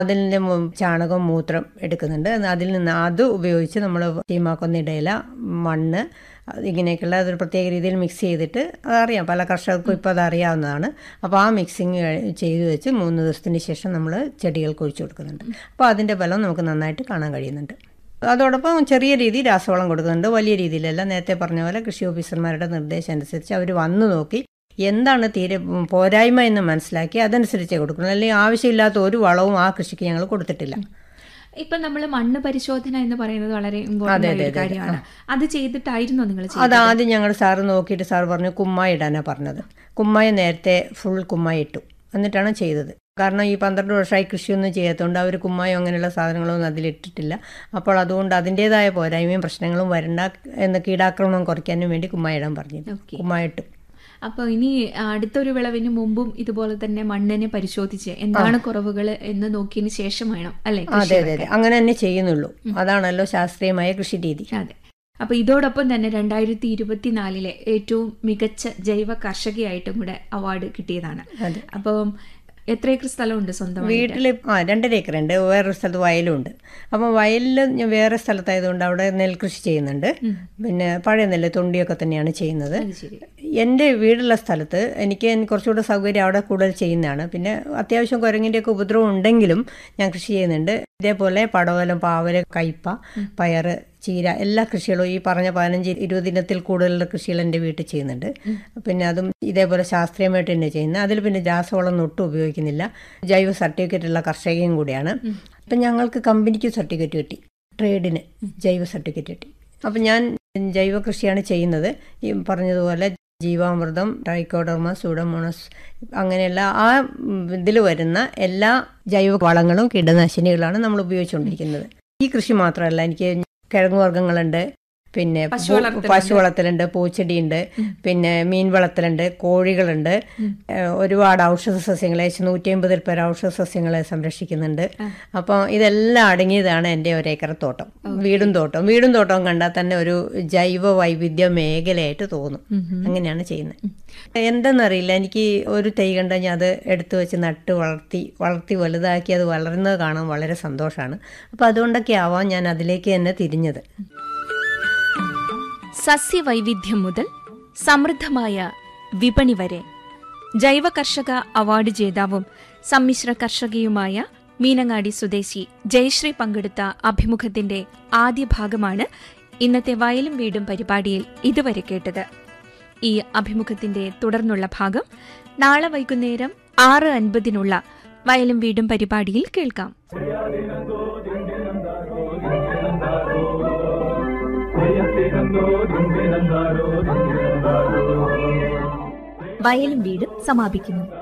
അതിൽ നിന്ന് മു- ചാണകം മൂത്രം എടുക്കുന്നുണ്ട് അതിൽ നിന്ന് അത് ഉപയോഗിച്ച് നമ്മൾ ചീമാക്കൊന്ന ഇടയില മണ്ണ് ഇങ്ങനെയൊക്കെയുള്ള അതൊരു പ്രത്യേക രീതിയിൽ മിക്സ് ചെയ്തിട്ട് അതറിയാം പല കർഷകർക്കും ഇപ്പോൾ അത് അറിയാവുന്നതാണ് അപ്പോൾ ആ മിക്സിങ് ചെയ്തു വെച്ച് മൂന്ന് ദിവസത്തിന് ശേഷം നമ്മൾ ചെടികൾക്ക് ഒഴിച്ചു കൊടുക്കുന്നുണ്ട് അപ്പോൾ അതിൻ്റെ ഫലം നമുക്ക് നന്നായിട്ട് കാണാൻ കഴിയുന്നുണ്ട് അതോടൊപ്പം ചെറിയ രീതിയിൽ രാസവളം കൊടുക്കുന്നുണ്ട് വലിയ രീതിയിലല്ല നേരത്തെ പറഞ്ഞ പോലെ കൃഷി ഓഫീസർമാരുടെ നിർദ്ദേശം അനുസരിച്ച് അവർ വന്നു നോക്കി എന്താണ് തീരെ ഉം, പോരായ്മ എന്ന് മനസ്സിലാക്കി അതനുസരിച്ചേ കൊടുക്കണം അല്ലെങ്കിൽ ആവശ്യമില്ലാത്ത ഒരു വളവും ആ കൃഷിക്ക് ഞങ്ങൾ കൊടുത്തിട്ടില്ല ഇപ്പൊ നമ്മൾ മണ്ണ് പരിശോധന എന്ന് പറയുന്നത് വളരെ ഇമ്പോർട്ടന്റ് ആയ ഒരു കാര്യമാണ് അത് ചെയ്തിട്ടായിരുന്നോ നിങ്ങൾ അത് ആദ്യം ഞങ്ങൾ സാറ് നോക്കിയിട്ട് സാറ് പറഞ്ഞു കുമ്മായി ഇടാനാണ് പറഞ്ഞത് കുമ്മായി നേരത്തെ ഫുൾ കുമ്മായി ഇട്ടു എന്നിട്ടാണ് ചെയ്തത് കാരണം ഈ പന്ത്രണ്ട് വർഷമായി കൃഷിയൊന്നും ചെയ്യാത്തതുകൊണ്ട് അവർ കുമ്മായോ അങ്ങനെയുള്ള സാധനങ്ങളൊന്നും അതിലിട്ടിട്ടില്ല അപ്പോൾ അതുകൊണ്ട് അതിൻ്റെതായ പോരായ്മയും പ്രശ്നങ്ങളും വരണ്ട എന്ന് കീടാക്രമണം കുറയ്ക്കാനും വേണ്ടി കുമ്മായി ഇടാൻ പറഞ്ഞു ഓക്കെ കുമ്മായി ഇട്ടു അപ്പൊ ഇനി അടുത്തൊരു വിളവിന് മുമ്പും ഇതുപോലെ തന്നെ മണ്ണിനെ പരിശോധിച്ച് എന്താണ് കുറവുകൾ എന്ന് നോക്കിയതിന് ശേഷം വേണം അല്ലെ അതെ അതെ അതെ അങ്ങനെ തന്നെ ചെയ്യുന്നുള്ളൂ അതാണല്ലോ ശാസ്ത്രീയമായ കൃഷി രീതി അതെ അപ്പൊ ഇതോടൊപ്പം തന്നെ രണ്ടായിരത്തി ഇരുപത്തിനാലിലെ ഏറ്റവും മികച്ച ജൈവ കർഷകയായിട്ടും കൂടെ അവാർഡ് കിട്ടിയതാണ് അതെ. അപ്പം എത്ര ഏക്കർ സ്ഥലമുണ്ട് സ്വന്തം വീട്ടിൽ ആ രണ്ടര ഏക്കർ ഉണ്ട് വേറൊരു സ്ഥലത്ത് വയലും ഉണ്ട് അപ്പം വയലിൽ ഞാൻ വേറെ സ്ഥലത്തായതുകൊണ്ട് അവിടെ നെൽകൃഷി ചെയ്യുന്നുണ്ട് പിന്നെ പഴയ നെല്ല് തൊണ്ടിയൊക്കെ തന്നെയാണ് ചെയ്യുന്നത് ശരി എൻ്റെ വീടുള്ള സ്ഥലത്ത് എനിക്ക് എൻ- കുറച്ചുകൂടെ സൗകര്യം അവിടെ കൂടുതൽ ചെയ്യുന്നതാണ് പിന്നെ അത്യാവശ്യം കുരങ്ങിൻ്റെയൊക്കെ ഉപദ്രവം ഉണ്ടെങ്കിലും ഞാൻ കൃഷി ചെയ്യുന്നുണ്ട് ഇതേപോലെ പടവലം പാവല് കയ്പ പയറ് ചീര എല്ലാ കൃഷികളും ഈ പറഞ്ഞ പതിനഞ്ച് ഇരുപത് ഇനത്തിൽ കൂടുതലുള്ള കൃഷികൾ എൻ്റെ വീട്ടിൽ ചെയ്യുന്നുണ്ട് പിന്നെ അതും ഇതേപോലെ ശാസ്ത്രീയമായിട്ട് തന്നെ ചെയ്യുന്നത് അതിൽ പിന്നെ രാസവളം ഒട്ടും ഉപയോഗിക്കുന്നില്ല ജൈവ സർട്ടിഫിക്കറ്റ് ഉള്ള കർഷകയും കൂടിയാണ് അപ്പം ഞങ്ങൾക്ക് കമ്പനിക്ക് സർട്ടിഫിക്കറ്റ് കിട്ടി ട്രേഡിന് ജൈവ സർട്ടിഫിക്കറ്റ് കിട്ടി അപ്പം ഞാൻ ജൈവ കൃഷിയാണ് ചെയ്യുന്നത് ഈ പറഞ്ഞതുപോലെ ജീവാമൃതം ട്രൈക്കോഡർമ സൂഡോമോണസ് അങ്ങനെയുള്ള ആ ഇതിൽ വരുന്ന എല്ലാ ജൈവ വളങ്ങളും കീടനാശിനികളാണ് നമ്മൾ ഉപയോഗിച്ചുകൊണ്ടിരിക്കുന്നത് ഈ കൃഷി മാത്രമല്ല എനിക്ക് കിഴങ്ങ് വർഗ്ഗങ്ങളുണ്ട് പിന്നെ പശു പൂ- വളർത്തലുണ്ട്. പശു വളർത്തലുണ്ട് പൂച്ചെടിയുണ്ട് പിന്നെ മീൻ വളർത്തലുണ്ട് കോഴികളുണ്ട് ഏഹ് ഒരുപാട് ഔഷധ സസ്യങ്ങളെ നൂറ്റി അമ്പതിൽ പേർ ഔഷധ സസ്യങ്ങളെ സംരക്ഷിക്കുന്നുണ്ട് അപ്പോൾ ഇതെല്ലാം അടങ്ങിയതാണ് എൻ്റെ ഒരേക്കർ തോട്ടം വീടും തോട്ടം വീടും തോട്ടവും കണ്ടാൽ തന്നെ ഒരു ജൈവ വൈവിധ്യ മേഖലയായിട്ട് തോന്നും അങ്ങനെയാണ് ചെയ്യുന്നത് എന്തെന്നറിയില്ല എനിക്ക് ഒരു തൈ കണ്ടാൽ ഞാൻ അത് എടുത്തു വെച്ച് നട്ട് വളർത്തി വളർത്തി വലുതാക്കി അത് വളരുന്നത് കാണാൻ വളരെ സന്തോഷമാണ് അപ്പോൾ അതുകൊണ്ടൊക്കെ ആവാം ഞാൻ അതിലേക്ക് തന്നെ തിരിഞ്ഞത് സസ്യവൈവിധ്യം മുതൽ സമൃദ്ധമായ വിപണി വരെ ജൈവ കർഷക അവാർഡ് ജേതാവും സമ്മിശ്ര കർഷകയുമായ മീനങ്ങാടി സ്വദേശി ജയശ്രീ പങ്കെടുത്ത അഭിമുഖത്തിന്റെ ആദ്യ ഭാഗമാണ് ഇന്നത്തെ വയലും വീടും പരിപാടിയിൽ ഇതുവരെ കേട്ടത് ഈ അഭിമുഖത്തിന്റെ തുടർന്നുള്ള ഭാഗം നാളെ വൈകുന്നേരം ആറ് അൻപതിനുള്ള വയലും വീടും പരിപാടിയിൽ കേൾക്കാം വയലും വീടും സമാപിക്കുന്നു